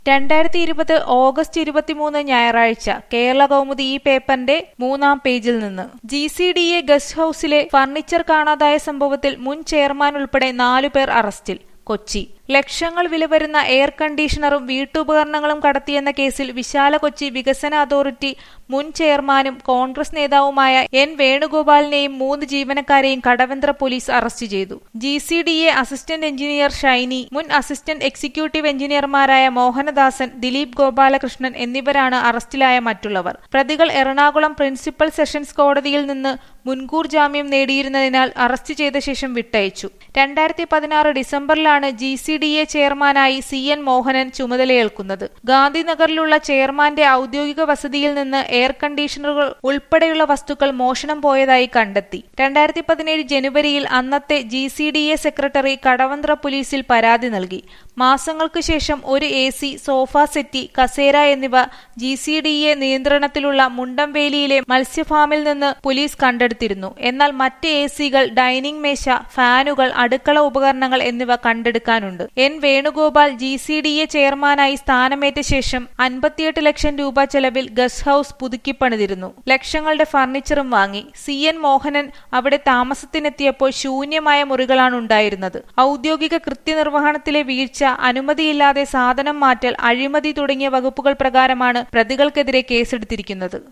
രണ്ടായിരത്തി ഇരുപത് ഓഗസ്റ്റ് ഇരുപത്തിമൂന്ന് ഞായറാഴ്ച കേരള കൗമുദി ഈ പേപ്പറിന്റെ മൂന്നാം പേജിൽ നിന്ന് G C D A guest ഹൌസിലെ ഫർണിച്ചർ കാണാതായ സംഭവത്തിൽ മുൻ ചെയർമാൻ ഉൾപ്പെടെ നാലുപേർ അറസ്റ്റിൽ കൊച്ചി ലക്ഷങ്ങൾ വില വരുന്ന എയർ കണ്ടീഷണറും വീട്ടുപകരണങ്ങളും കടത്തിയെന്ന കേസിൽ വിശാല കൊച്ചി വികസന അതോറിറ്റി മുൻ ചെയർമാനും കോൺഗ്രസ് നേതാവുമായ എൻ വേണുഗോപാലിനെയും മൂന്ന് ജീവനക്കാരെയും കടവന്ത്ര പോലീസ് അറസ്റ്റ് ചെയ്തു G C D A assistant engineer Shiny മുൻ അസിസ്റ്റന്റ് എക്സിക്യൂട്ടീവ് എഞ്ചിനീയർമാരായ മോഹനദാസൻ ദിലീപ് ഗോപാലകൃഷ്ണൻ എന്നിവരാണ് അറസ്റ്റിലായ മറ്റുള്ളവർ പ്രതികൾ എറണാകുളം പ്രിൻസിപ്പൽ സെഷൻസ് കോടതിയിൽ നിന്ന് മുൻകൂർ ജാമ്യം നേടിയിരുന്നതിനാൽ അറസ്റ്റ് ചെയ്ത ശേഷം വിട്ടയച്ചു രണ്ടായിരത്തി പതിനാറ് ഡിസംബറിലാണ് ജി സി ഡി എ ചെയർമാനായി സി എൻ മോഹനൻ ചുമതലയേൽക്കുന്നത് ഗാന്ധിനഗറിലുള്ള ചെയർമാന്റെ ഔദ്യോഗിക വസതിയിൽ നിന്ന് എയർ കണ്ടീഷണറുകൾ ഉൾപ്പെടെയുള്ള വസ്തുക്കൾ മോഷണം പോയതായി കണ്ടെത്തി രണ്ടായിരത്തി പതിനേഴ് ജനുവരിയിൽ അന്നത്തെ G C D A secretary Kadavanthra പോലീസിൽ പരാതി നൽകി മാസങ്ങൾക്ക് ശേഷം ഒരു എ സി സോഫ സെറ്റി കസേര എന്നിവ ജി സി ഡി എ നിയന്ത്രണത്തിലുള്ള മുണ്ടംവേലിയിലെ മത്സ്യഫാമിൽ നിന്ന് പോലീസ് കണ്ടെടുത്തിരുന്നു എന്നാൽ മറ്റ് എ സികൾ ഡൈനിങ് മേശ ഫാനുകൾ അടുക്കള ഉപകരണങ്ങൾ എന്നിവ കണ്ടെടുക്കാനുണ്ട് N Venugopal G C D A ചെയർമാനായി സ്ഥാനമേറ്റ ശേഷം അൻപത്തിയെട്ട് ലക്ഷം രൂപ ചെലവിൽ ഗസ്റ്റ് ഹൌസ് പുതുക്കിപ്പണിതിരുന്നു ലക്ഷങ്ങളുടെ ഫർണിച്ചറും വാങ്ങി സി എൻ മോഹനൻ അവിടെ താമസത്തിനെത്തിയപ്പോൾ ശൂന്യമായ മുറികളാണ് ഉണ്ടായിരുന്നത് ഔദ്യോഗിക കൃത്യനിർവഹണത്തിലെ വീഴ്ച അനുമതിയില്ലാതെ സാധനം മാറ്റൽ അഴിമതി തുടങ്ങിയ വകുപ്പുകൾ പ്രകാരമാണ് പ്രതികൾക്കെതിരെ കേസെടുത്തിരിക്കുന്നത്